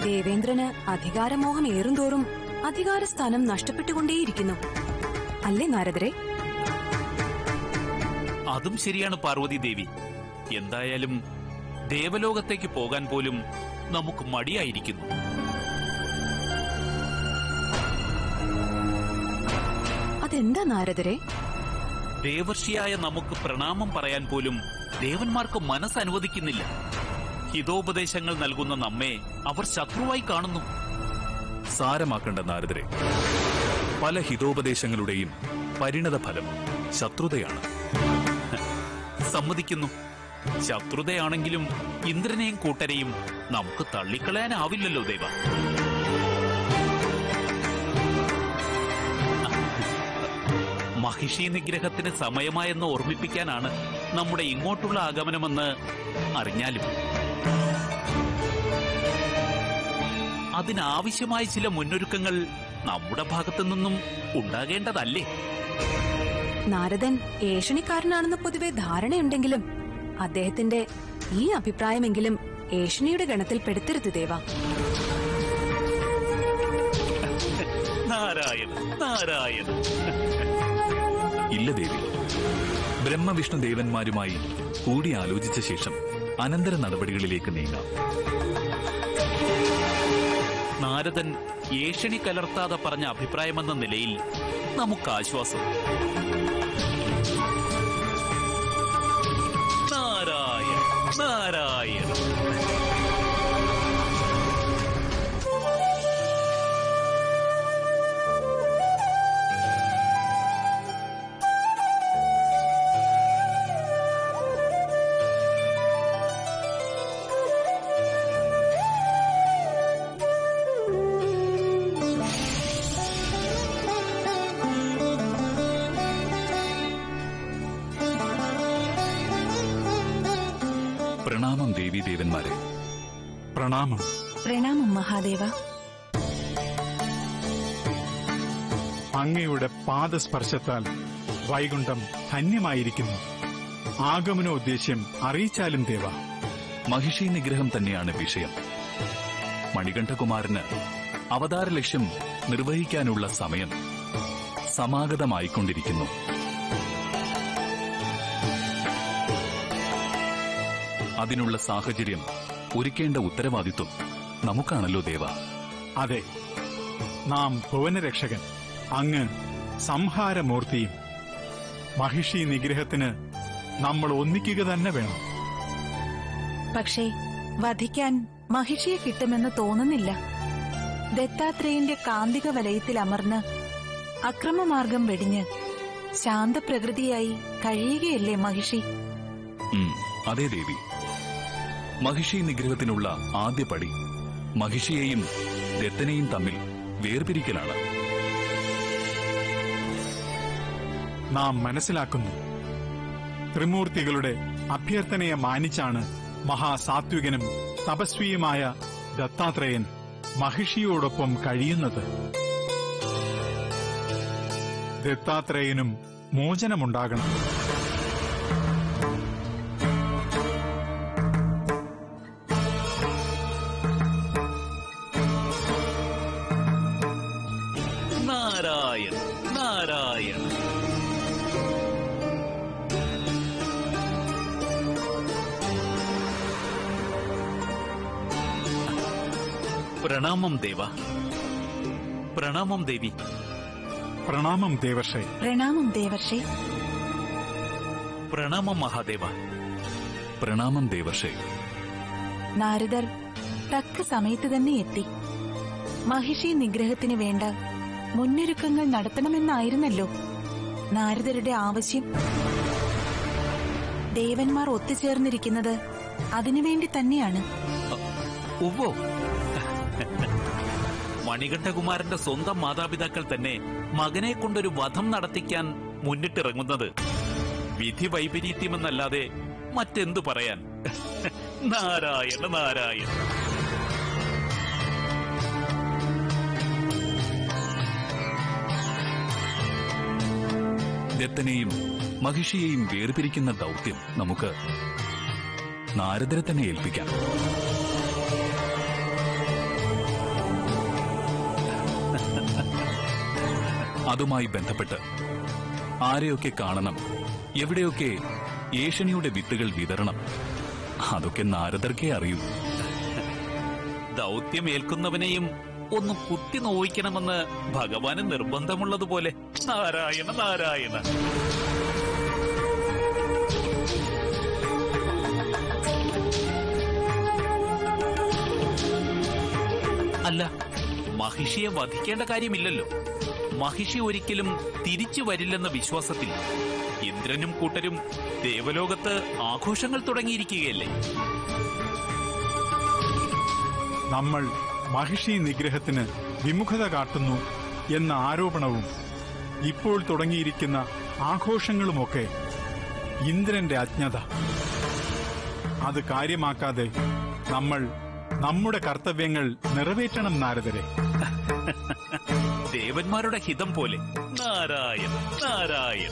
ദേവേന്ദ്രന് അധികാരമോഹം ഏറുംതോറും അധികാരസ്ഥാനം നഷ്ടപ്പെട്ടുകൊണ്ടേയിരിക്കുന്നു അല്ലേ നാരദരെ അതും ശരിയാണ് പാർവതി ദേവി എന്തായാലും ദേവലോകത്തേക്ക് പോകാൻ പോലും നമുക്ക് മടിയായിരിക്കുന്നു അതെന്താ നാരദരെ ദേവർഷിയായ നമുക്ക് പ്രണാമം പറയാൻ പോലും ദേവന്മാർക്ക് മനസ്സ് അനുവദിക്കുന്നില്ല ഹിതോപദേശങ്ങൾ നൽകുന്ന നമ്മെ അവർ ശത്രുവായി കാണുന്നു സാരമാക്കേണ്ട നാരദരെ പല ഹിതോപദേശങ്ങളുടെയും പരിണത ഫലം ശത്രുതയാണ് സമ്മതിക്കുന്നു ശത്രുതയാണെങ്കിലും ഇന്ദ്രനെയും കൂട്ടരെയും നമുക്ക് തള്ളിക്കളയാനാവില്ലല്ലോ ദേവ മഹിഷി നിഗ്രഹത്തിന് സമയമായെന്ന് ഓർമ്മിപ്പിക്കാനാണ് നമ്മുടെ ഇങ്ങോട്ടുള്ള ആഗമനമെന്ന് അറിഞ്ഞാലും അതിനാവശ്യമായ ചില മുന്നൊരുക്കങ്ങൾ നമ്മുടെ ഭാഗത്തു നിന്നും ഉണ്ടാകേണ്ടതല്ലേ നാരദൻ ഏഷണിക്കാരനാണെന്ന് പൊതുവെ ധാരണയുണ്ടെങ്കിലും അദ്ദേഹത്തിന്റെ ഈ അഭിപ്രായമെങ്കിലും ഏഷണിയുടെ ഗണത്തിൽ പെടുത്തരുത് ദേവ നാരായണ നാരായണ ഇല്ല ദേവി ബ്രഹ്മവിഷ്ണു ദേവന്മാരുമായി കൂടിയാലോചിച്ച ശേഷം അനന്തര നടപടികളിലേക്ക് നീങ്ങാം നാരദൻ ഏഷണി കലർത്താതെ പറഞ്ഞ അഭിപ്രായമെന്ന നിലയിൽ നമുക്ക് ആശ്വാസം നാരായണ നാരായണ പ്രണാമം ദേവി ദേവന്മാരെ പ്രണാമം പ്രണാമം മഹാദേവ അങ്ങയുടെ പാദസ്പർശത്താൽ വൈകുണ്ഠം ധന്യമായിരിക്കുന്നു ആഗമനോദ്ദേശ്യം അറിയിച്ചാലും ദേവ മഹിഷി നിഗ്രഹം തന്നെയാണ് വിഷയം മണികണ്ഠകുമാരന് അവതാര ലക്ഷ്യം നിർവഹിക്കാനുള്ള സമയം സമാഗതമായിക്കൊണ്ടിരിക്കുന്നു അതിനുള്ള സാഹചര്യം ഒരുക്കേണ്ട ഉത്തരവാദിത്വം നമുക്കാണല്ലോ ദേവ അതെ നാം ഭുവനരക്ഷകൻ അങ്ങ് സംഹാരമൂർത്തിയും മഹിഷി നിഗ്രഹത്തിന് നമ്മൾ ഒന്നിക്കുക തന്നെ വേണം പക്ഷേ വധിക്കാൻ മഹിഷിയെ കിട്ടുമെന്ന് തോന്നുന്നില്ല ദത്താത്രേയന്റെ കാന്തിക വലയത്തിൽ അമർന്ന് അക്രമമാർഗം വെടിഞ്ഞ് ശാന്തപ്രകൃതിയായി കഴിയുകയല്ലേ മഹിഷി ഉം, അതെ ദേവി മഹിഷി നിഗ്രഹത്തിനുള്ള ആദ്യ പടി മഹിഷിയെയും ദത്തനെയും തമ്മിൽ വേർപിരിക്കലാണ് നാം മനസ്സിലാക്കുന്നു ത്രിമൂർത്തികളുടെ അഭ്യർത്ഥനയെ മാനിച്ചാണ് മഹാസാത്വികനും തപസ്വിയുമായ ദത്താത്രേയൻ മഹിഷിയോടൊപ്പം കഴിയുന്നത് ദത്താത്രേയനും മോചനമുണ്ടാകണം നാരായണ നാരായണ പ്രണാമം ദേവ പ്രണാമം ദേവി പ്രണാമം ദേവർഷേ പ്രണാമം ദേവർഷേ പ്രണാമം മഹാദേവ പ്രണാമം ദേവർഷേ നാരദർ തക്ക സമയത്ത് തന്നെ എത്തി മഹിഷി നിഗ്രഹത്തിന് വേണ്ട മുന്നൊരുക്കങ്ങൾ നടത്തണമെന്നായിരുന്നല്ലോ നാരദരുടെ ആവശ്യം ദേവന്മാർ ഒത്തുചേർന്നിരിക്കുന്നത് അതിനുവേണ്ടി തന്നെയാണ് ഉവ്വോ മണികണ്ഠകുമാരന്റെ സ്വന്തം മാതാപിതാക്കൾ തന്നെ മകനെ കൊണ്ടൊരു വധം നടത്തിക്കാൻ മുന്നിട്ടിറങ്ങുന്നത് വിധി വൈപരീത്യമെന്നല്ലാതെ മറ്റെന്തു പറയാൻ നാരായണ നാരായണ ദത്തനെയും മഹിഷിയെയും വേർപിരിക്കുന്ന ദൗത്യം നമുക്ക് നാരദരെ തന്നെ ഏൽപ്പിക്കാം അതുമായി ബന്ധപ്പെട്ട് ആരെയൊക്കെ കാണണം എവിടെയൊക്കെ ഏഷണിയുടെ വിത്തുകൾ വിതരണം അതൊക്കെ നാരദർക്കേ അറിയൂ ദൗത്യമേൽക്കുന്നവനെയും ഒന്ന് കുത്തി നോയിക്കണമെന്ന് ഭഗവാന് നിർബന്ധമുള്ളതുപോലെ നാരായണ നാരായണ അല്ല മഹിഷിയെ വധിക്കേണ്ട കാര്യമില്ലല്ലോ മഹിഷി ഒരിക്കലും തിരിച്ചു വരില്ലെന്ന വിശ്വാസത്തിൽ ഇന്ദ്രനും കൂട്ടരും ദേവലോകത്ത് ആഘോഷങ്ങൾ തുടങ്ങിയിരിക്കുകയല്ലേ നമ്മൾ മഹിഷി നിഗ്രഹത്തിന് വിമുഖത കാട്ടുന്നു എന്ന ആരോപണവും ഇപ്പോൾ തുടങ്ങിയിരിക്കുന്ന ആഘോഷങ്ങളുമൊക്കെ ഇന്ദ്രന്റെ അജ്ഞത അത് കാര്യമാക്കാതെ നമ്മൾ നമ്മുടെ കർത്തവ്യങ്ങൾ നിറവേറ്റണം നാരദരെ ദേവന്മാരുടെ ഹിതം പോലെ നാരായണ നാരായണ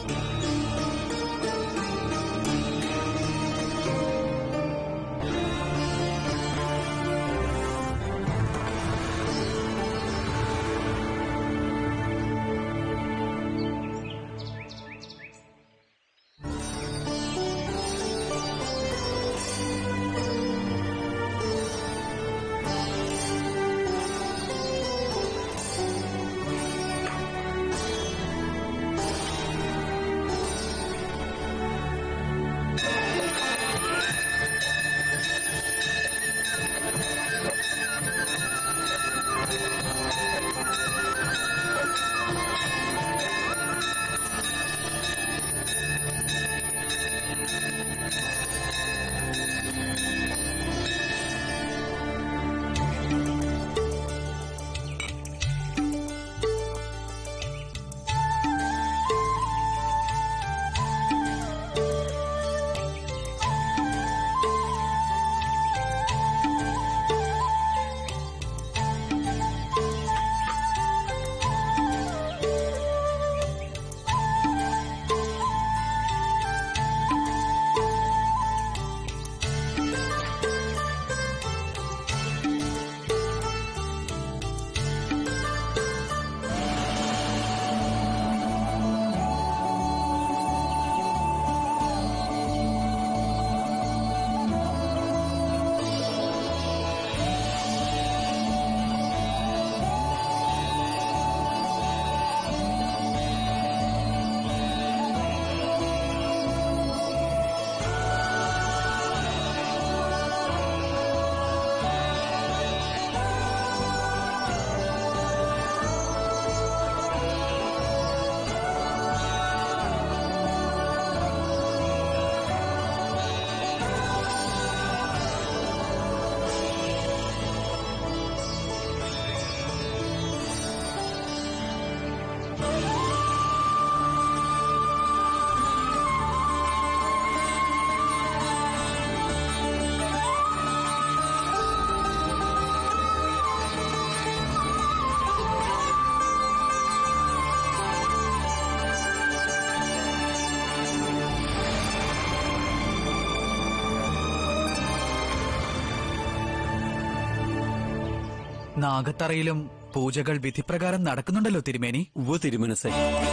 നാഗത്തറയിലും പൂജകൾ വിധിപ്രകാരം നടക്കുന്നുണ്ടല്ലോ തിരുമേനി ഉവ്വ് തിരുമനസേ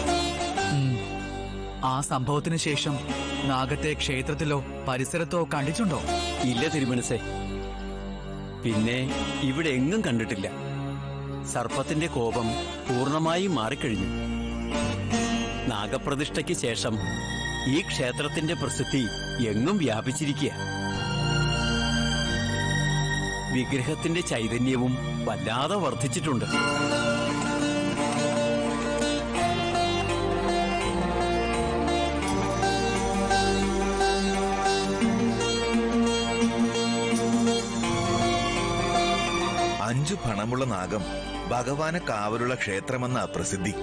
ഉം. ആ സംഭവത്തിന് ശേഷം നാഗത്തെ ക്ഷേത്രത്തിലോ പരിസരത്തോ കണ്ടിട്ടുണ്ടോ ഇല്ല തിരുമനസേ പിന്നെ ഇവിടെ എങ്ങും കണ്ടിട്ടില്ല സർപ്പത്തിന്റെ കോപം പൂർണ്ണമായും മാറിക്കഴിഞ്ഞു നാഗപ്രതിഷ്ഠയ്ക്ക് ശേഷം ഈ ക്ഷേത്രത്തിന്റെ പ്രസിദ്ധി എങ്ങും വ്യാപിച്ചിരിക്കുക വിഗ്രഹത്തിന്റെ ചൈതന്യവും വല്ലാതെ വർദ്ധിച്ചിട്ടുണ്ട് അഞ്ചു പണമുള്ള നാഗം ഭഗവാന് കാവലുള്ള ക്ഷേത്രമെന്ന പ്രസിദ്ധി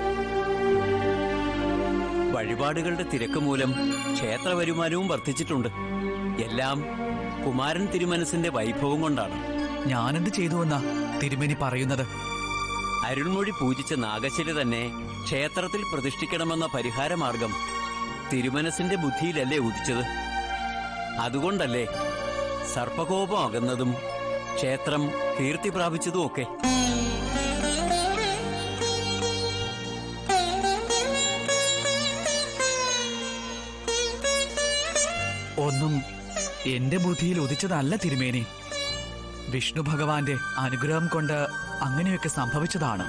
വഴിപാടുകളുടെ തിരക്ക് മൂലം ക്ഷേത്ര വരുമാനവും വർദ്ധിച്ചിട്ടുണ്ട് എല്ലാം കുമാരൻ തിരുമനസിന്റെ വൈഭവം കൊണ്ടാണ് ഞാനെന്ത് ചെയ്തുവെന്നാ തിരുമേനി പറയുന്നത് അരുൾമൊഴി പൂജിച്ച നാഗശില തന്നെ ക്ഷേത്രത്തിൽ പ്രതിഷ്ഠിക്കണമെന്ന പരിഹാരമാർഗം തിരുമനസിന്റെ ബുദ്ധിയിലല്ലേ ഉദിച്ചത് അതുകൊണ്ടല്ലേ സർപ്പകോപം അകന്നതും ക്ഷേത്രം കീർത്തി പ്രാപിച്ചതും ഒക്കെ ഒന്നും എന്റെ ബുദ്ധിയിൽ ഉദിച്ചതല്ല തിരുമേനി വിഷ്ണു ഭഗവാന്റെ അനുഗ്രഹം കൊണ്ട് അങ്ങനെയൊക്കെ സംഭവിച്ചതാണ്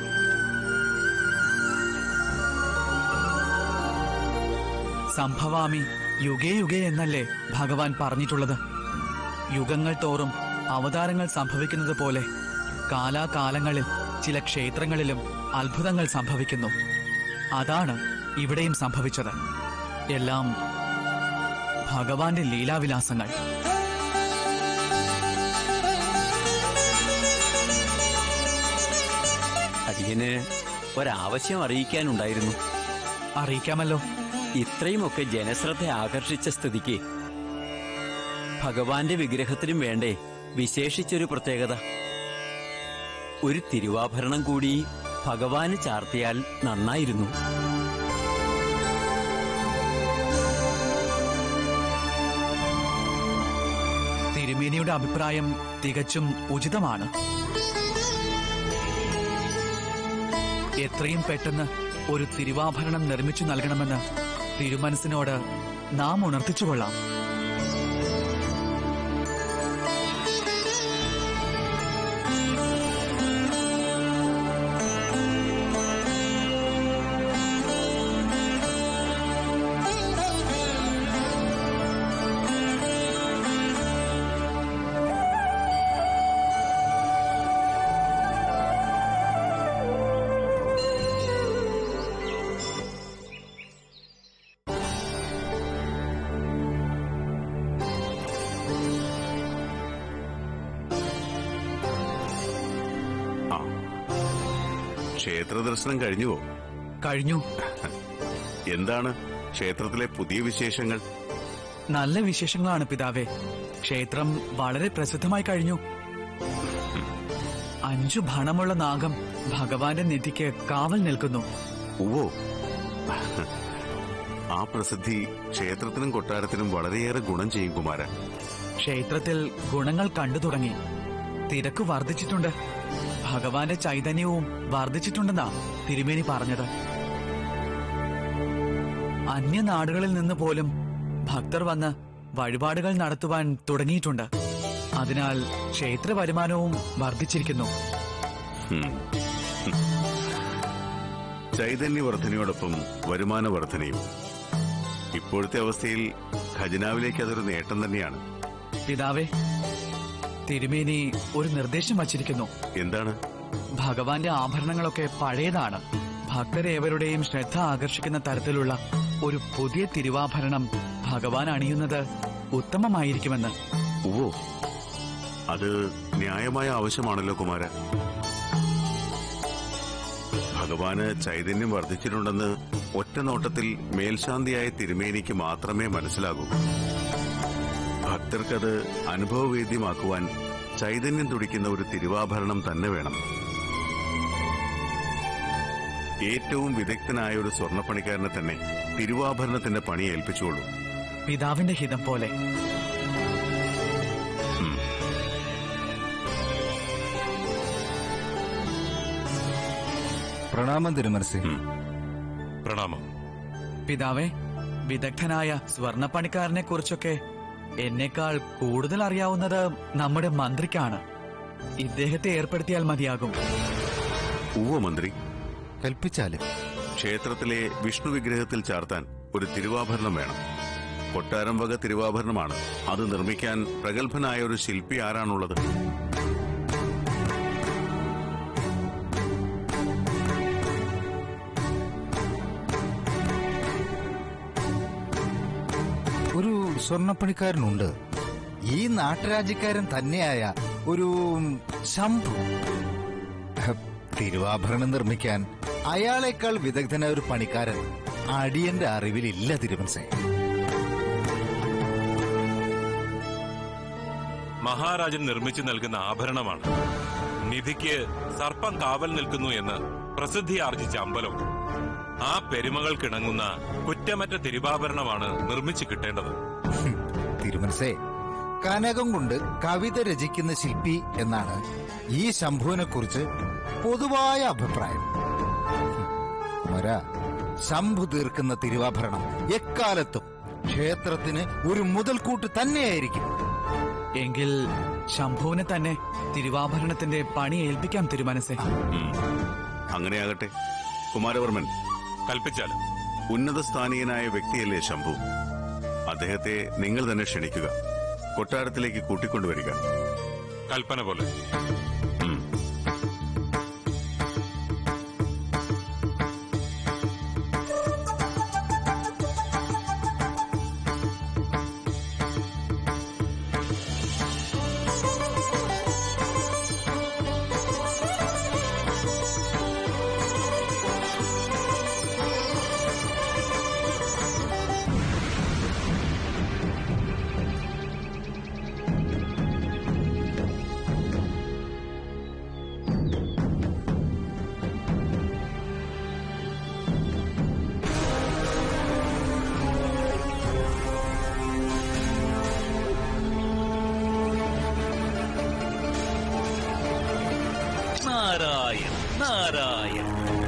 സംഭവാമി യുഗേ യുഗേ എന്നല്ലേ ഭഗവാൻ പറഞ്ഞിട്ടുള്ളത് യുഗങ്ങൾ തോറും അവതാരങ്ങൾ സംഭവിക്കുന്നത് പോലെ കാലാകാലങ്ങളിൽ ചില ക്ഷേത്രങ്ങളിലും അത്ഭുതങ്ങൾ സംഭവിക്കുന്നു അതാണ് ഇവിടെയും സംഭവിച്ചത് എല്ലാം ഭഗവാന്റെ ലീലാവിലാസങ്ങൾ അടിയന് ഒരാവശ്യം അറിയിക്കാനുണ്ടായിരുന്നു അറിയിക്കാമല്ലോ ഇത്രയുമൊക്കെ ജനശ്രദ്ധ ആകർഷിച്ച സ്ഥിതിക്ക് ഭഗവാന്റെ വിഗ്രഹത്തിനും വേണ്ടേ വിശേഷിച്ചൊരു പ്രത്യേകത ഒരു തിരുവാഭരണം കൂടി ഭഗവാന് ചാർത്തിയാൽ നന്നായിരുന്നു തിരുമേനിയുടെ അഭിപ്രായം തികച്ചും ഉചിതമാണ് എത്രയും പെട്ടെന്ന് ഒരു തിരുവാഭരണം നിർമ്മിച്ചു നൽകണമെന്ന് തിരുമനസിനോട് നാം ഉണർത്തിച്ചുകൊള്ളാം ക്ഷേത്ര ദർശനം കഴിഞ്ഞുവോ കഴിഞ്ഞു എന്താണ് ക്ഷേത്രത്തിലെ പുതിയ വിശേഷങ്ങൾ നല്ല വിശേഷങ്ങളാണ് പിതാവേ ക്ഷേത്രം വളരെ പ്രസിദ്ധമായി കഴിഞ്ഞു അഞ്ചു ഭണമുള്ള നാഗം ഭഗവാന്റെ നെറ്റിക്ക് കാവൽ നിൽക്കുന്നു ഉവ്വോ ആ പ്രസിദ്ധി ക്ഷേത്രത്തിനും കൊട്ടാരത്തിനും വളരെയേറെ ഗുണം ചെയ്യും കുമാര ക്ഷേത്രത്തിൽ ഗുണങ്ങൾ കണ്ടു തുടങ്ങി തിരക്ക് വർദ്ധിച്ചിട്ടുണ്ട് ഭഗവാന്റെ ചൈതന്യവും വർദ്ധിച്ചിട്ടുണ്ടെന്നാ തിരുമേനി പറഞ്ഞത് അന്യനാടുകളിൽ നിന്ന് പോലും ഭക്തർ വന്ന് വഴിപാടുകൾ നടത്തുവാൻ തുടങ്ങിയിട്ടുണ്ട് അതിനാൽ ക്ഷേത്ര വരുമാനവും വർദ്ധിച്ചിരിക്കുന്നു ഹും. ഹും. ചൈതന്യവർദ്ധനയോടൊപ്പം വരുമാന വർധനയും ഇപ്പോഴത്തെ അവസ്ഥയിൽ ഖജനാവിലേക്ക് അതൊരു നേട്ടം തന്നെയാണ് പിതാവേ തിരുമേനി ഒരു നിർദ്ദേശം വച്ചിരിക്കുന്നു എന്താണ് ഭഗവാന്റെ ആഭരണങ്ങളൊക്കെ പഴയതാണ് ഭക്തരേവരുടെയും ശ്രദ്ധ ആകർഷിക്കുന്ന തരത്തിലുള്ള ഒരു പുതിയ തിരുവാഭരണം ഭഗവാൻ അണിയുന്നത് ഉത്തമമായിരിക്കുമെന്ന് ഉവ്വോ അത് ന്യായമായ ആവശ്യമാണല്ലോ കുമാര ഭഗവാന് ചൈതന്യം വർദ്ധിച്ചിട്ടുണ്ടെന്ന് ഒറ്റ നോട്ടത്തിൽ മേൽശാന്തിയായ തിരുമേനിക്ക് മാത്രമേ മനസ്സിലാകൂ ഭക്തർക്കത് അനുഭവവേദ്യമാക്കുവാൻ ചൈതന്യം തുടിക്കുന്ന ഒരു തിരുവാഭരണം തന്നെ വേണം ഏറ്റവും വിദഗ്ധനായ ഒരു സ്വർണ്ണപ്പണിക്കാരനെ തന്നെ തിരുവാഭരണത്തിന്റെ പണി ഏൽപ്പിച്ചുകൊള്ളൂ പിതാവിന്റെ ഹിതം പോലെ ഉം. പ്രണാമം തിരുമനസി ഉം. പ്രണാമം പിതാവേ വിദഗ്ധനായ സ്വർണപ്പണിക്കാരനെ കുറിച്ചൊക്കെ എന്നേക്കാൾ കൂടുതൽ അറിയാവുന്നത് നമ്മുടെ മന്ത്രിക്കാണ് ഇദ്ദേഹത്തെ ഏർപ്പെടുത്തിയാൽ മതിയാകും ഉവ്വ മന്ത്രി കൽപ്പിച്ചാലും ക്ഷേത്രത്തിലെ വിഷ്ണു വിഗ്രഹത്തിൽ ചാർത്താൻ ഒരു തിരുവാഭരണം വേണം കൊട്ടാരം വക തിരുവാഭരണമാണ് അത് നിർമ്മിക്കാൻ പ്രഗത്ഭനായ ഒരു ശില്പി ആരാണുള്ളത് ഒരു സ്വർണ്ണപ്പണിക്കാരനുണ്ട് ഈ നാട്ടുരാജ്യക്കാരൻ തന്നെയായ ഒരു ശംഭു ഹ്, തിരുവാഭരണം നിർമ്മിക്കാൻ അയാളെക്കാൾ വിദഗ്ധനായ ഒരു പണിക്കാരൻ അടിയന്റെ അറിവിലില്ല തിരുമനസേ മഹാരാജൻ നിർമ്മിച്ചു നൽകുന്ന ആഭരണമാണ് നിധിക്ക് സർപ്പം കാവൽ നിൽക്കുന്നു എന്ന് പ്രസിദ്ധി ആർജിച്ച അമ്പലം ആ പെരുമകൾക്കിണങ്ങുന്ന കുറ്റമറ്റ തിരുവാഭരണമാണ് നിർമ്മിച്ചു കിട്ടേണ്ടത് ഹും, തിരുമനസേ കനകം കൊണ്ട് കവിത രചിക്കുന്ന ശില്പി എന്നാണ് ഈ ശംഭുവിനെ കുറിച്ച് പൊതുവായ അഭിപ്രായം ഹും, കുമര ശംഭു തീർക്കുന്ന തിരുവാഭരണം എക്കാലത്തും ക്ഷേത്രത്തിന് ഒരു മുതൽക്കൂട്ട് തന്നെയായിരിക്കും എങ്കിൽ ശംഭുവിനെ തന്നെ തിരുവാഭരണത്തിന്റെ പണി ഏൽപ്പിക്കാം തിരുമനസെ അങ്ങനെയാകട്ടെ കുമാരവർമ്മൻ കൽപ്പിച്ചാലും ഉന്നത സ്ഥാനീയനായ വ്യക്തിയല്ലേ ശംഭു അദ്ദേഹത്തെ നിങ്ങൾ തന്നെ ക്ഷണിക്കുക കൊട്ടാരത്തിലേക്ക് കൂട്ടിക്കൊണ്ടുവരിക കൽപ്പന പോലെ ഉം. നാരായണ നാരായണ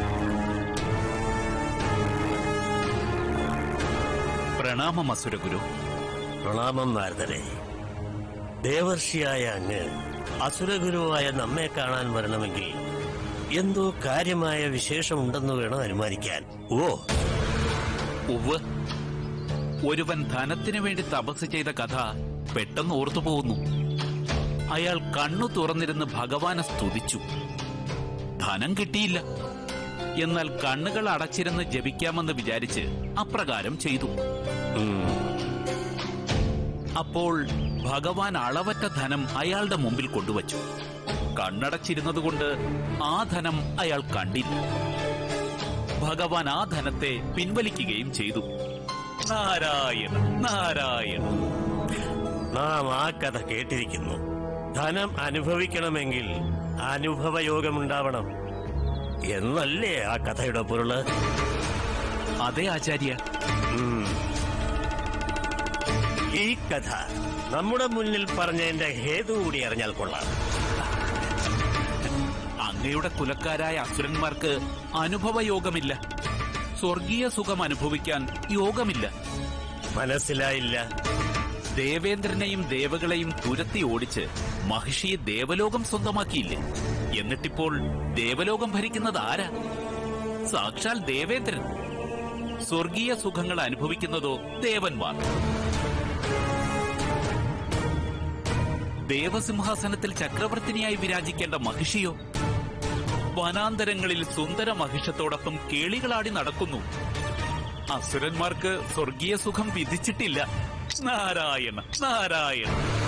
പ്രണാമം അസുരഗുരു പ്രണാമം നാരദരെ ദേവർഷിയായ അങ്ങ് അസുരഗുരുവായ നമ്മെ കാണാൻ വരണമെങ്കിൽ എന്തോ കാര്യമായ വിശേഷമുണ്ടെന്ന് വേണം അനുമാനിക്കാൻ ഓ ഉവ് ഒരുവൻ ധനത്തിനു വേണ്ടി തപസ് ചെയ്ത കഥ പെട്ടെന്ന് ഓർത്തുപോകുന്നു അയാൾ കണ്ണു തുറന്നിരുന്ന് ഭഗവാനെ സ്തുതിച്ചു ധനം കിട്ടിയില്ല എന്നാൽ കണ്ണുകൾ അടച്ചിരുന്ന് ജപിക്കാമെന്ന് വിചാരിച്ച് അപ്രകാരം ചെയ്തു അപ്പോൾ ഭഗവാൻ അളവറ്റ ധനം അയാളുടെ മുമ്പിൽ കൊണ്ടുവച്ചു കണ്ണടച്ചിരുന്നതുകൊണ്ട് ആ ധനം അയാൾ കണ്ടില്ല ഭഗവാൻ ആ ധനത്തെ പിൻവലിക്കുകയും ചെയ്തു നാരായണ നാരായണ നാം ആ കഥ കേട്ടിരിക്കുന്നു ധനം അനുഭവിക്കണമെങ്കിൽ അനുഭവയോഗമുണ്ടാവണം എന്നല്ലേ ആ കഥയുടെ പൊരുള് അതെ ആചാര്യ ഉം. ഈ കഥ നമ്മുടെ മുന്നിൽ പറഞ്ഞതിന്റെ ഹേതു കൂടി അറിഞ്ഞാൽ കൊള്ളാം അങ്ങയുടെ കുലക്കാരായ അസുരന്മാർക്ക് അനുഭവയോഗമില്ല സ്വർഗീയ സുഖം അനുഭവിക്കാൻ യോഗമില്ല മനസ്സിലായില്ല ദേവേന്ദ്രനെയും ദേവകളെയും തുരത്തി ഓടിച്ച് മഹിഷിയെ ദേവലോകം സ്വന്തമാക്കിയില്ലേ എന്നിട്ടിപ്പോൾ ദേവലോകം ഭരിക്കുന്നത് ആരാ സാക്ഷാൽ ദേവേന്ദ്രൻ സ്വർഗീയ സുഖങ്ങൾ അനുഭവിക്കുന്നതോ ദേവന്മാർ ദേവസിംഹാസനത്തിൽ ചക്രവർത്തിനിയായി വിരാജിക്കേണ്ട മഹിഷിയോ വനാന്തരങ്ങളിൽ സുന്ദര മഹിഷത്തോടൊപ്പം കേളികളാടി നടക്കുന്നു അസുരന്മാർക്ക് സ്വർഗീയ സുഖം വിധിച്ചിട്ടില്ല നാരായണ നാരായണ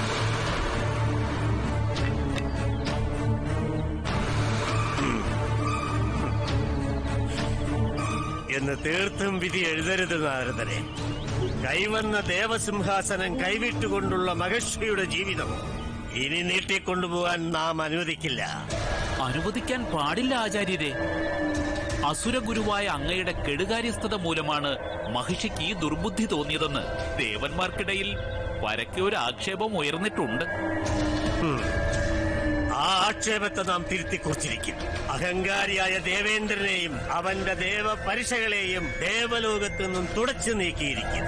എന്ന് തീർത്തും വിധി എഴുതരുത് നാരദരെ കൈവന്ന ദേവസിംഹാസനം കൈവിട്ടുകൊണ്ടുള്ള മഹർഷിയുടെ ജീവിതം ഇനി നീട്ടിക്കൊണ്ടുപോകാൻ നാം അനുവദിക്കില്ല അനുവദിക്കാൻ പാടില്ല ആചാര്യരെ അസുരഗുരുവായ അങ്ങയുടെ കെടുകാര്യസ്ഥത മൂലമാണ് മഹിഷിക്ക് ഈ ദുർബുദ്ധി തോന്നിയതെന്ന് ദേവന്മാർക്കിടയിൽ പരക്കെ ഒരു ആക്ഷേപം ഉയർന്നിട്ടുണ്ട് ഉം. ആ ആക്ഷേപത്തെ നാം തിരുത്തി കുറിച്ചിരിക്കും അഹങ്കാരിയായ ദേവേന്ദ്രനെയും അവന്റെ ദേവപരിശകളെയും ദേവലോകത്തു നിന്നും തുടച്ചു നീക്കിയിരിക്കും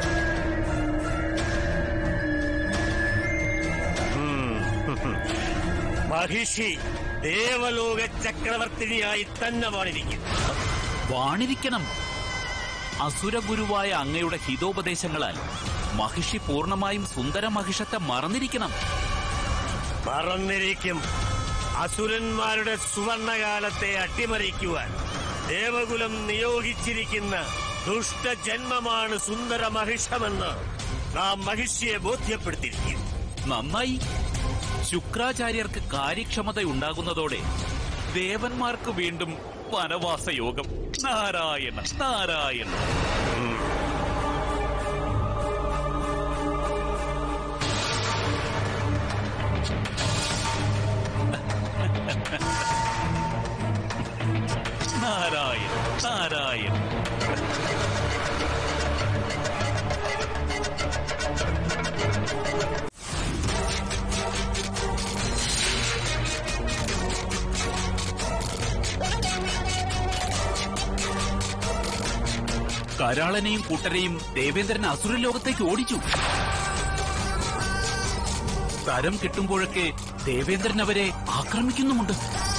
ഉം. മഹിഷി ദേവലോക ചക്രവർത്തിനിയായി തന്നെ വാണിരിക്കും വാണിരിക്കണം അസുരഗുരുവായ അങ്ങയുടെ ഹിതോപദേശങ്ങളാൽ മഹിഷി പൂർണ്ണമായും സുന്ദര മഹിഷത്തെ മറന്നിരിക്കണം മറന്നിരിക്കും അസുരന്മാരുടെ സുവർണകാലത്തെ അട്ടിമറിക്കുവാൻ ദേവകുലം നിയോഗിച്ചിരിക്കുന്ന ദുഷ്ടജന്മമാണ് സുന്ദര മഹിഷമെന്ന് നാം മഹിഷിയെ ബോധ്യപ്പെടുത്തിയിരിക്കും നന്നായി ശുക്രാചാര്യർക്ക് കാര്യക്ഷമതയുണ്ടാകുന്നതോടെ ദേവന്മാർക്ക് വീണ്ടും വനവാസ യോഗം നാരായണ നാരായണ നാരായണ നാരായണ കരാളനെയും കൂട്ടരെയും ദേവേന്ദ്രൻ അസുരലോകത്തേക്ക് ഓടിച്ചു തരം കിട്ടുമ്പോഴൊക്കെ ദേവേന്ദ്രൻ അവരെ ആക്രമിക്കുന്നുമുണ്ട്